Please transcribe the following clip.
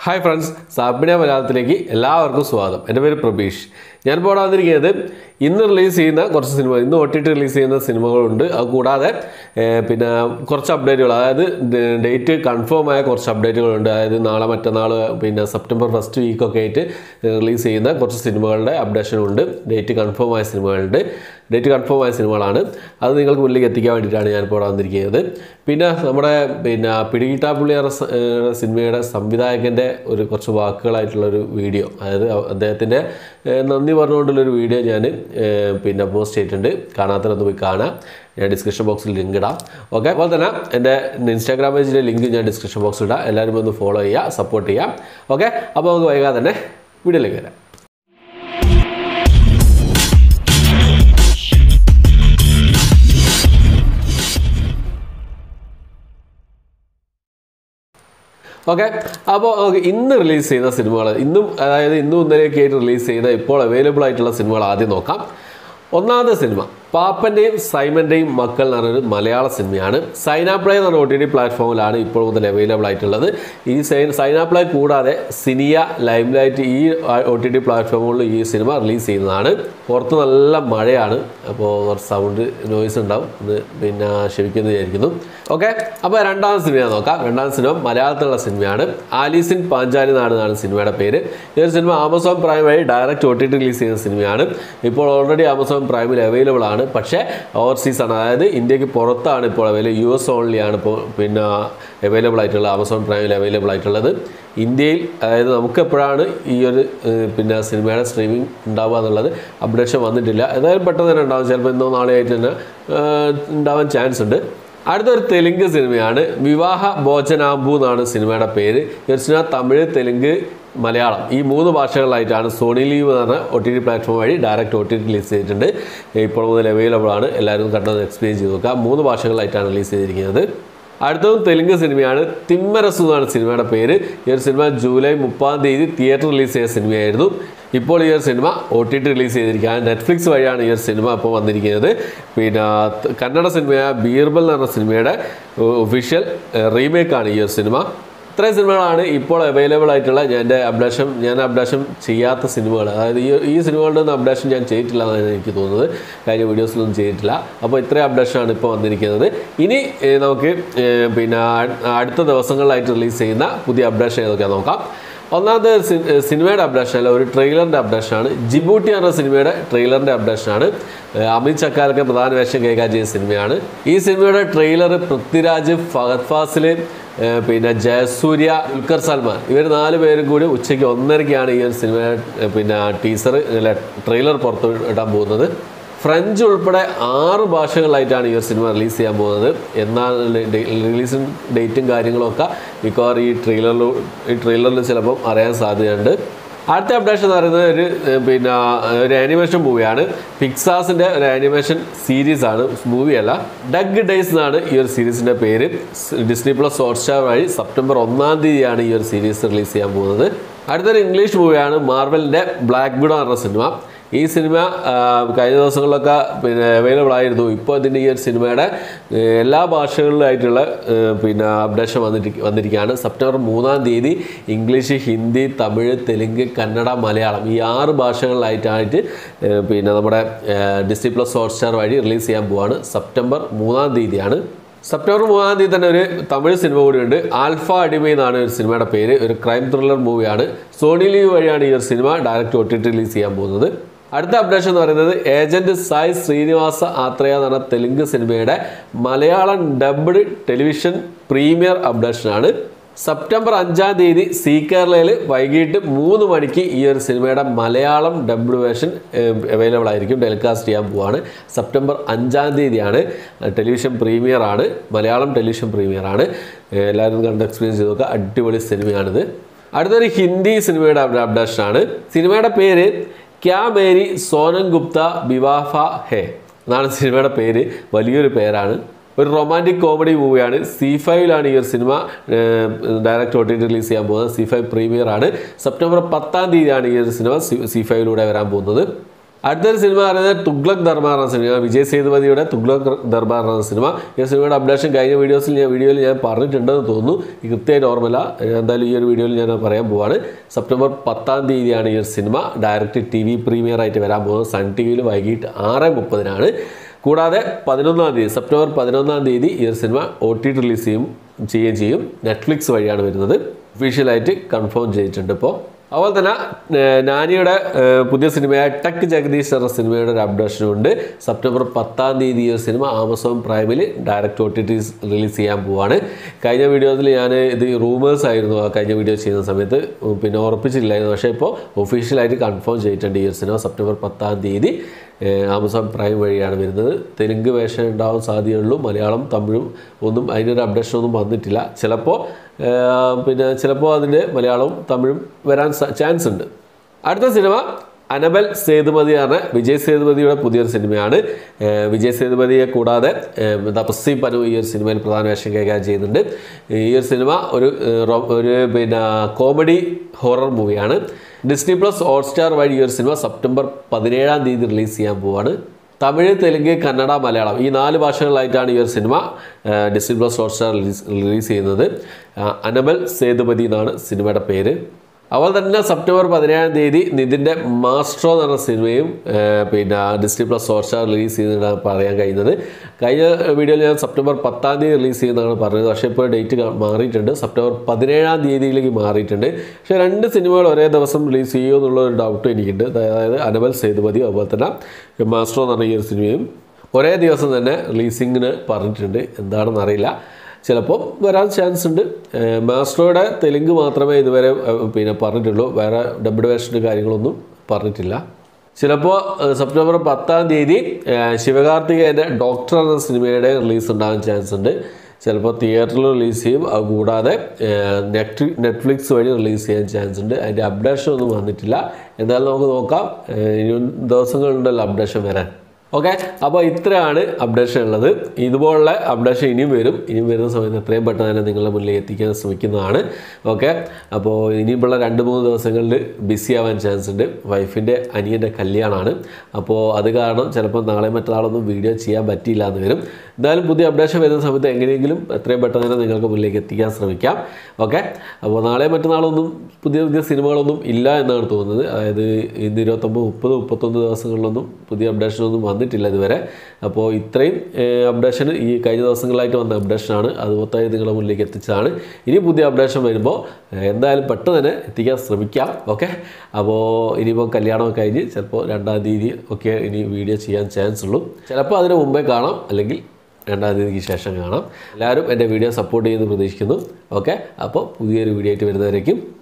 hi friends സാബിന മലയാളത്തിലേക്ക് എല്ലാവർക്കും സ്വാഗതം എൻ്റെ പേര് പ്രബീഷ് ഞാനിപ്പോൾ ഇവിടെ വന്നിരിക്കുന്നത് ഇന്ന് റിലീസ് ചെയ്യുന്ന കുറച്ച് സിനിമ ഇന്ന് ഒ ടി ടി റിലീസ് ചെയ്യുന്ന സിനിമകളുണ്ട് അത് കൂടാതെ ഏർ, പിന്നെ കുറച്ച് അപ്ഡേറ്റുകൾ അതായത് ഡേറ്റ് കൺഫേം ആയ കുറച്ച് അപ്ഡേറ്റുകളുണ്ട് അതായത് നാളെ മറ്റന്നാൾ പിന്നെ സെപ്റ്റംബർ ഫസ്റ്റ് വീക്കൊക്കെ ആയിട്ട് റിലീസ് ചെയ്യുന്ന കുറച്ച് സിനിമകളുടെ അപ്ഡേഷൻ ഉണ്ട് ഡേറ്റ് കൺഫേം ആയ സിനിമകളുണ്ട് ഡേറ്റ് കൺഫേം ആയ സിനിമകളാണ് അത് നിങ്ങൾക്ക് മുന്നിലേക്ക് എത്തിക്കാൻ വേണ്ടിയിട്ടാണ് ഞാനിപ്പോൾ ഇവിടെ വന്നിരിക്കുന്നത് പിന്നെ നമ്മുടെ പിന്നെ പിടികിട്ടാപ്പുള്ളിയറ സ- ഏർ സിനിമയുടെ സംവിധായകൻ്റെ ഒരു കുറച്ച് വാക്കുകളായിട്ടുള്ളൊരു വീഡിയോ അതായത് അദ്ദേഹത്തിൻ്റെ ഏർ നന്ദി പറഞ്ഞുകൊണ്ടുള്ളൊരു വീഡിയോ ഞാൻ ഏർ പിന്നെ പോസ്റ്റ് ചെയ്തിട്ടുണ്ട് കാണാത്തവരൊന്ന് പോയി കാണാം ഞാൻ ഡിസ്ക്രിപ്ഷൻ ബോക്സിൽ ലിങ്ക് ഇടാം ഓക്കെ അതുപോലെ തന്നെ എൻ്റെ ഇൻസ്റ്റാഗ്രാം പേജിൻ്റെ ലിങ്ക് ഞാൻ ഡിസ്ക്രിപ്ഷൻ ബോക്സിൽ ഇടാം എല്ലാവരും ഒന്ന് ഫോളോ ചെയ്യുക സപ്പോർട്ട് ചെയ്യാം ഓക്കെ അപ്പോൾ നമുക്ക് വൈകാതെ തന്നെ വീഡിയോയിലേക്ക് വരാം ഓക്കെ അപ്പോൾ നമുക്ക് ഇന്ന് റിലീസ് ചെയ്യുന്ന സിനിമകൾ ഇന്നും അതായത് ഇന്നും ഇന്നലെയൊക്കെ ആയിട്ട് റിലീസ് ചെയ്യുന്ന ഇപ്പോൾ അവൈലബിൾ ആയിട്ടുള്ള സിനിമകൾ ആദ്യം നോക്കാം ഒന്നാമത്തെ സിനിമ പാപ്പൻ്റെയും സൈമൻ്റെയും മക്കൾ എന്ന് പറഞ്ഞൊരു മലയാള സിനിമയാണ് സൈനാപ്ലേ എന്ന് പറഞ്ഞ ഒ ടി ടി പ്ലാറ്റ്ഫോമിലാണ് ഇപ്പോൾ മുതൽ അവൈലബിൾ ആയിട്ടുള്ളത് ഈ സൈ സൈനാപ്ലേ കൂടാതെ സിനിയ ലൈം ലൈറ്റ് ഈ ഒ ടി ടി പ്ലാറ്റ്ഫോമുകളിൽ ഈ സിനിമ റിലീസ് ചെയ്യുന്നതാണ് പുറത്ത് നല്ല മഴയാണ് അപ്പോൾ കുറച്ച് സൗണ്ട് നോയ്സ് ഉണ്ടാവും ഇത് പിന്നെ ക്ഷമിക്കുന്നു വിചാരിക്കുന്നു ഓക്കെ അപ്പോൾ രണ്ടാമത്തെ സിനിമ നോക്കാം രണ്ടാമത്തെ സിനിമ മലയാളത്തിലുള്ള സിനിമയാണ് ആലീസിൻ പാഞ്ചാലി നാട് എന്നാണ് സിനിമയുടെ പേര് ഈ ഒരു സിനിമ ആമസോൺ പ്രൈം വഴി direct O T T release ചെയ്യുന്ന സിനിമയാണ് ഇപ്പോൾ ഓൾറെഡി ആമസോൺ പ്രൈമിൽ അവൈലബിൾ ആണ് പക്ഷേ ഓവർസീസ് ആണ് അതായത് ഇന്ത്യക്ക് പുറത്താണ് ഇപ്പോൾ അവൈലബിൾ യു എസ് ഓൺലി ആണ് ഇപ്പോൾ പിന്നെ അവൈലബിൾ ആയിട്ടുള്ളത് ആമസോൺ പ്രൈമിൽ അവൈലബിൾ ആയിട്ടുള്ളത് ഇന്ത്യയിൽ അതായത് നമുക്ക് എപ്പോഴാണ് ഈ ഒരു ഏഹ്, പിന്നെ സിനിമയുടെ സ്ട്രീമിംഗ് ഉണ്ടാവുക എന്നുള്ളത് അപ്ഡേഷൻ വന്നിട്ടില്ല എന്തായാലും പെട്ടെന്ന് തന്നെ ഉണ്ടാവും ചിലപ്പോൾ ഇന്നോ നാളെ ആയിട്ട് തന്നെ ഏഹ്, ഉണ്ടാവാൻ ചാൻസ് ഉണ്ട് അടുത്തൊരു തെലുങ്ക് സിനിമയാണ് വിവാഹ ഭോജനാംബു എന്നാണ് സിനിമയുടെ പേര് ഈ ഒരു സിനിമ തമിഴ് തെലുങ്ക് മലയാളം ഈ മൂന്ന് ഭാഷകളിലായിട്ടാണ് സോണി ലീവ് എന്ന് പറഞ്ഞ ഒ ടി ടി പ്ലാറ്റ്ഫോം വഴി direct O T T release ചെയ്തിട്ടുണ്ട് ഇപ്പോൾ മുതൽ അവൈലബിൾ ആണ് എല്ലാവരും കണ്ടത് എക്സ്പ്ലെയിൻ ചെയ്ത് നോക്കുക മൂന്ന് ഭാഷകളിലായിട്ടാണ് റിലീസ് ചെയ്തിരിക്കുന്നത് അടുത്തതും തെലുങ്ക് സിനിമയാണ് തിമ്മരസു എന്നാണ് സിനിമയുടെ പേര് ഈ ഒരു സിനിമ ജൂലൈ മുപ്പതാം തീയതി തിയേറ്റർ റിലീസ് ചെയ്ത സിനിമയായിരുന്നു ഇപ്പോൾ ഈ ഒരു സിനിമ ഒ ടി ടി റിലീസ് ചെയ്തിരിക്കുകയാണ് നെറ്റ്ഫ്ലിക്സ് വഴിയാണ് ഈ ഒരു സിനിമ ഇപ്പോൾ വന്നിരിക്കുന്നത് പിന്നെ ത- കന്നഡ സിനിമയായ ബീർബൽ എന്ന് പറഞ്ഞ സിനിമയുടെ ഒഫീഷ്യൽ റീമേക്കാണ് ഈ ഒരു സിനിമ ഇത്രയും സിനിമകളാണ് ഇപ്പോൾ അവൈലബിൾ ആയിട്ടുള്ള ഞാൻ എൻ്റെ അപ്ഡേഷൻ ഞാൻ അപ്ഡേഷൻ ചെയ്യാത്ത സിനിമകൾ അതായത് ഈ ഈ സിനിമകളുടെ ഒന്നും അപ്ഡേഷൻ ഞാൻ ചെയ്തിട്ടില്ല എന്നാണ് എനിക്ക് തോന്നുന്നത് കഴിഞ്ഞ വീഡിയോസിലൊന്നും ചെയ്തിട്ടില്ല അപ്പോൾ ഇത്രയും അപ്ഡേഷനാണ് ഇപ്പോൾ വന്നിരിക്കുന്നത് ഇനി ഏ, നമുക്ക് ഏ, പിന്നെ അ- അടുത്ത ദിവസങ്ങളിലായിട്ട് റിലീസ് ചെയ്യുന്ന പുതിയ അപ്ഡേഷൻ ഏതൊക്കെയാണെന്ന് നോക്കാം ഒന്നാമത് സി- ഏ, സിനിമയുടെ അപ്ഡേഷൻ അല്ല ഒരു ട്രെയിലറിൻ്റെ അപ്ഡേഷനാണ് ജിബൂട്ടി എന്ന സിനിമയുടെ ട്രെയിലറിൻ്റെ അപ്ഡേഷനാണ് ഏ, അമിത് ചക്കാലൊക്കെ പ്രധാന വേഷം കൈകാര്യം ചെയ്ത സിനിമയാണ് ഈ സിനിമയുടെ ട്രെയിലർ പൃഥ്വിരാജ് ഫഹദ് ഫാസിൽ ഏ, പിന്നെ ജയസൂര്യ ദുൽഖർ സൽമാൻ ഇവർ നാല് പേരും കൂടി ഉച്ചയ്ക്ക് ഒന്നരയ്ക്കാണ് ഈ ഒരു സിനിമ പിന്നെ ടീസർ അല്ല ട്രെയിലർ പുറത്ത് ഇടാൻ പോകുന്നത് ഫ്രഞ്ച് ഉൾപ്പെടെ ആറ് ഭാഷകളിലായിട്ടാണ് ഈ ഒരു സിനിമ റിലീസ് ചെയ്യാൻ പോകുന്നത് എന്നാൽ റിലീസിങ് ഡേറ്റും കാര്യങ്ങളൊക്കെ മിക്കവാറും ഈ ട്രെയിലറിൽ ഈ ട്രെയിലറിൽ ചിലപ്പം അറിയാൻ സാധ്യതയുണ്ട് അടുത്ത അപ്ഡേഷൻ എന്ന് പറയുന്നത് ഒരു ഏഹ്, പിന്നെ ഒരു ആനിമേഷൻ മൂവിയാണ് പിക്സാസിൻ്റെ ഒരു ആനിമേഷൻ സീരീസ് ആണ് മൂവിയല്ല ഡഗ് ഡേയ്സ് എന്നാണ് ഈ ഒരു സീരീസിൻ്റെ പേര് സ് ഡിസ്നി പ്ലസ് ഹോട്ട്സ്റ്റാർ വഴി സെപ്റ്റംബർ ഒന്നാം തീയതിയാണ് ഈ ഒരു സീരീസ് റിലീസ് ചെയ്യാൻ പോകുന്നത് അടുത്തൊരു ഇംഗ്ലീഷ് മൂവിയാണ് മാർവലിൻ്റെ ബ്ലാക്ക് ബിഡോ എന്ന സിനിമ ഈ സിനിമ ആ, കഴിഞ്ഞ ദിവസങ്ങളിലൊക്കെ പിന്നെ അവൈലബിൾ ആയിരുന്നു ഇപ്പോൾ ഇതിൻ്റെ ഈ ഒരു സിനിമയുടെ ഏ, എല്ലാ ഭാഷകളിലായിട്ടുള്ള ഏ, പിന്നെ അപ്ഡേഷൻ വന്നിട്ട് വന്നിരിക്കുകയാണ് സെപ്റ്റംബർ മൂന്നാം തീയതി ഇംഗ്ലീഷ് ഹിന്ദി തമിഴ് തെലുങ്ക് കന്നഡ മലയാളം ഈ ആറ് ഭാഷകളിലായിട്ടായിട്ട് ഏ, പിന്നെ നമ്മുടെ Disney plus Hotstar release release ചെയ്യാൻ പോവാണ് സെപ്റ്റംബർ മൂന്നാം തീയതിയാണ് സെപ്റ്റംബർ മൂന്നാം തീയതി തന്നെ ഒരു തമിഴ് സിനിമ കൂടിയുണ്ട് ആൽഫ അടിമ എന്നാണ് ഒരു സിനിമയുടെ പേര് ഒരു ക്രൈം ത്രില്ലർ മൂവിയാണ് സോണി ലീവ് വഴിയാണ് ഈ ഒരു സിനിമ direct O T T release ചെയ്യാൻ പോകുന്നത് അടുത്ത അപ്ഡേഷൻ എന്ന് പറയുന്നത് ഏജന്റ് സായ് ശ്രീനിവാസ ആത്രയ എന്ന് പറഞ്ഞ തെലുങ്ക് സിനിമയുടെ മലയാളം ഡബ്ഡ് ടെലിവിഷൻ പ്രീമിയർ അപ്ഡേഷനാണ് സെപ്റ്റംബർ അഞ്ചാം തീയതി സി കേരളയിൽ വൈകിട്ട് മൂന്ന് മണിക്ക് ഈ ഒരു സിനിമയുടെ മലയാളം ഡബ്ഡ് വേർഷൻ അവൈലബിൾ ആയിരിക്കും ടെലികാസ്റ്റ് ചെയ്യാൻ പോവാണ് സെപ്റ്റംബർ അഞ്ചാം തീയതിയാണ് ടെലിവിഷൻ പ്രീമിയർ ആണ് മലയാളം ടെലിവിഷൻ പ്രീമിയർ ആണ് ഏഹ് എല്ലാവരും കണ്ട് എക്സ്പീരിയൻസ് ചെയ്ത് നോക്കുക അടിപൊളി സിനിമയാണിത് അടുത്തൊരു ഹിന്ദി സിനിമയുടെ അപ്ഡേഷൻ ആണ് സിനിമയുടെ പേര് ക്യാ മേരി സോനം ഗുപ്ത ബിവാഫ ഹേ എന്നാണ് സിനിമയുടെ പേര് വലിയൊരു പേരാണ് ഒരു റൊമാൻറ്റിക് കോമഡി മൂവിയാണ് സി ഫൈവിലാണ് ഈ ഒരു സിനിമ direct O T T release ചെയ്യാൻ പോകുന്നത് സി ഫൈവ് പ്രീമിയർ ആണ് സെപ്റ്റംബർ പത്താം തീയതിയാണ് ഈ ഒരു സിനിമ സി ഫൈവിലൂടെ വരാൻ പോകുന്നത് അടുത്തൊരു സിനിമ പറയുന്നത് തുഗ്ലക് ദർബാർ എന്ന സിനിമ വിജയ് സേതുപതിയുടെ തുഗ്ലക് ദർബാർ എന്ന സിനിമ ഈ സിനിമയുടെ അപ്ഡേഷൻ കഴിഞ്ഞ വീഡിയോസിൽ ഞാൻ വീഡിയോയിൽ ഞാൻ പറഞ്ഞിട്ടുണ്ടെന്ന് തോന്നുന്നു ഈ കൃത്യമായിട്ട് ഓർമ്മയില്ല എന്തായാലും ഈ ഒരു വീഡിയോയിൽ ഞാൻ പറയാൻ പോവാണ് സെപ്റ്റംബർ പത്താം തീയതിയാണ് ഈ ഒരു സിനിമ ഡയറക്റ്റ് ടി വി പ്രീമിയർ ആയിട്ട് വരാൻ പോകുന്നത് സൺ ടി വിയിൽ വൈകിട്ട് ആറ് മുപ്പതിനാണ് കൂടാതെ പതിനൊന്നാം തീയതി സെപ്റ്റംബർ പതിനൊന്നാം തീയതി ഈ ഒരു സിനിമ ഒ ടി റിലീസ് ചെയ്യും ചെയ്യുകയും ചെയ്യും നെറ്റ്ഫ്ലിക്സ് വഴിയാണ് വരുന്നത് ഒഫീഷ്യലായിട്ട് കൺഫേം ചെയ്തിട്ടുണ്ട് ഇപ്പോൾ അതുപോലെ തന്നെ ഏഹ്, നാനിയുടെ ഏഹ്, പുതിയ സിനിമയായ ടെക് ജഗദീഷ് എന്ന സിനിമയുടെ ഒരു അപ്ഡേഷനും ഉണ്ട് സെപ്റ്റംബർ പത്താം തീയതി ഈ ഒരു സിനിമ ആമസോൺ പ്രൈമിൽ direct O T T release ചെയ്യാൻ പോവാണ് കഴിഞ്ഞ വീഡിയോയിൽ ഞാൻ ഇത് റൂമേഴ്സ് ആയിരുന്നു ആ കഴിഞ്ഞ വീഡിയോ ചെയ്യുന്ന സമയത്ത് ഉം, പിന്നെ ഉറപ്പിച്ചില്ലായിരുന്നു പക്ഷേ ഇപ്പോൾ ഒഫീഷ്യലായിട്ട് കൺഫേം ചെയ്തിട്ടുണ്ട് ഈ ഒരു സിനിമ സെപ്റ്റംബർ പത്താം തീയതി ഏഹ്, ആമസോൺ പ്രൈം വഴിയാണ് വരുന്നത് തെലുങ്ക് വേഷം ഉണ്ടാവാൻ സാധ്യതയുള്ളൂ മലയാളം തമിഴും ഒന്നും അതിനൊരു അപ്ഡേഷൻ ഒന്നും വന്നിട്ടില്ല ചിലപ്പോൾ ഏഹ്, പിന്നെ ചിലപ്പോൾ അതിൻ്റെ മലയാളവും തമിഴും വരാൻ ചാൻസ് ഉണ്ട് അടുത്ത സിനിമ അനബൽ സേതുപതി ആണ് വിജയ് സേതുപതിയുടെ പുതിയൊരു സിനിമയാണ് ഏഹ്, വിജയ് സേതുപതിയെ കൂടാതെ ഏഹ്, തപസ്സി പനു ഈ ഒരു സിനിമയിൽ പ്രധാന വേഷം കൈകാര്യം ചെയ്യുന്നുണ്ട് ഈ ഒരു സിനിമ ഒരു ഏഹ്, റോ- ഒരു പിന്നെ കോമഡി ഹൊറർ മൂവിയാണ് ഡിസ്നി പ്ലസ് ഹോട്ട്സ്റ്റാർ വഴി ഈ ഒരു സിനിമ സെപ്റ്റംബർ പതിനേഴാം തീയതി റിലീസ് ചെയ്യാൻ പോവാണ് തമിഴ് തെലുങ്ക് കന്നഡ മലയാളം ഈ നാല് ഭാഷകളിലായിട്ടാണ് ഈ ഒരു സിനിമ ആ, Disney plus Hotstar release release ചെയ്യുന്നത് ആ, അനബൽ സേതുപതി എന്നാണ് സിനിമയുടെ പേര് അതുപോലെ തന്നെ സെപ്റ്റംബർ പതിനേഴാം തീയതി നിതിൻ്റെ മാസ്ട്രോ എന്ന് പറഞ്ഞ സിനിമയും ആ, പിന്നെ ഡിസ്നി പ്ലസ് ഹോട്ട്സ്റ്റാർ റിലീസ് ചെയ്യുന്നതാണ് പറയാൻ കഴിയുന്നത് കഴിഞ്ഞ വീഡിയോയിൽ ഞാൻ സെപ്റ്റംബർ പത്താം തീയതി റിലീസ് ചെയ്യുന്നതാണ് പറഞ്ഞത് പക്ഷേ ഇപ്പോൾ ഡേറ്റ് മാറിയിട്ടുണ്ട് സെപ്റ്റംബർ പതിനേഴാം തീയതിയിലേക്ക് മാറിയിട്ടുണ്ട് പക്ഷേ രണ്ട് സിനിമകൾ ഒരേ ദിവസം റിലീസ് ചെയ്യുമോ എന്നുള്ള ഒരു ഡൗട്ട് എനിക്കുണ്ട് അതായത് അനബൽ സേതുപതി അതുപോലെ തന്നെ മാസ്ട്രോ എന്ന് പറഞ്ഞ ഈ ഒരു സിനിമയും ഒരേ ദിവസം തന്നെ റിലീസിങ്ങിന് പറഞ്ഞിട്ടുണ്ട് എന്താണെന്ന് അറിയില്ല ചിലപ്പോൾ വരാൻ ചാൻസ് ഉണ്ട് ഏഹ് മാസ്ട്രോയുടെ തെലുങ്ക് മാത്രമേ ഇതുവരെ ഏഹ് പിന്നെ പറഞ്ഞിട്ടുള്ളൂ വേറെ ഡബ്ഡ് വേർഷൻ്റെ കാര്യങ്ങളൊന്നും പറഞ്ഞിട്ടില്ല ചിലപ്പോൾ ഏഹ് സെപ്റ്റംബർ പത്താം തീയതി ഏഹ് ശിവകാർത്തികേയൻ്റെ ഡോക്ടർ എന്ന സിനിമയുടെ റിലീസ് ഉണ്ടാകാൻ ചാൻസ് ഉണ്ട് ചിലപ്പോൾ തിയേറ്ററിൽ റിലീസ് ചെയ്യും അത് കൂടാതെ ഏഹ് നെറ്റ് നെറ്റ്ഫ്ലിക്സ് വഴി റിലീസ് ചെയ്യാൻ ചാൻസ് ഉണ്ട് അതിൻ്റെ അപ്ഡേഷൻ ഒന്നും വന്നിട്ടില്ല എന്തായാലും നമുക്ക് നോക്കാം ഏഹ് ഇനിയും ദിവസങ്ങളുണ്ടല്ലോ അപ്ഡേഷൻ വരാൻ ഓക്കെ അപ്പോൾ ഇത്രയാണ് അപ്ഡേഷൻ ഉള്ളത് ഇതുപോലുള്ള അപ്ഡേഷൻ ഇനിയും വരും ഇനിയും വരുന്ന സമയത്ത് എത്രയും പെട്ടെന്ന് തന്നെ നിങ്ങളുടെ മുന്നിലേക്ക് എത്തിക്കാൻ ശ്രമിക്കുന്നതാണ് ഓക്കെ അപ്പോൾ ഇനിയുമുള്ള രണ്ട് മൂന്ന് ദിവസങ്ങളിൽ ബിസി ആവാൻ ചാൻസ് ഉണ്ട് വൈഫിൻ്റെ അനിയൻ്റെ കല്യാണമാണ് അപ്പോൾ അത് കാരണം ചിലപ്പോൾ നാളെ മറ്റന്നാളൊന്നും വീഡിയോ ചെയ്യാൻ പറ്റിയില്ല എന്ന് വരും എന്തായാലും പുതിയ അപ്ഡേഷൻ വരുന്ന സമയത്ത് എങ്ങനെയെങ്കിലും എത്രയും പെട്ടെന്ന് തന്നെ നിങ്ങൾക്ക് മുന്നിലേക്ക് എത്തിക്കാൻ ശ്രമിക്കാം ഓക്കെ അപ്പോൾ നാളെ മറ്റന്നാളൊന്നും പുതിയ പുതിയ സിനിമകളൊന്നും ഇല്ല എന്നാണ് തോന്നുന്നത് അതായത് ഇന്ന് ഇരുപത്തൊമ്പത് മുപ്പത് മുപ്പത്തൊന്ന് ദിവസങ്ങളിലൊന്നും പുതിയ അപ്ഡേഷനൊന്നും വന്നിട്ടില്ല ഇതുവരെ അപ്പോൾ ഇത്രയും അപ്ഡേഷൻ ഈ കഴിഞ്ഞ ദിവസങ്ങളായിട്ട് വന്ന അപ്ഡേഷനാണ് അത് മൊത്തമായി നിങ്ങളുടെ മുന്നിലേക്ക് എത്തിച്ചതാണ് ഇനി പുതിയ അപ്ഡേഷൻ വരുമ്പോൾ ഏഹ്, എന്തായാലും പെട്ടെന്ന് തന്നെ എത്തിക്കാൻ ശ്രമിക്കാം ഓക്കെ അപ്പോൾ ഇനിയിപ്പോൾ കല്യാണമൊക്കെ കഴിഞ്ഞ് ചിലപ്പോൾ രണ്ടാം തീയതി ഒക്കെ ഇനി വീഡിയോ ചെയ്യാൻ ചാൻസ് ഉള്ളൂ ചിലപ്പോൾ അതിന് മുമ്പേ കാണാം അല്ലെങ്കിൽ രണ്ടാം തീയതിക്ക് ശേഷം കാണാം എല്ലാവരും എൻ്റെ വീഡിയോ സപ്പോർട്ട് ചെയ്യുമെന്ന് പ്രതീക്ഷിക്കുന്നു ഓക്കെ അപ്പോൾ പുതിയൊരു വീഡിയോ ആയിട്ട് വരുന്നവരേക്കും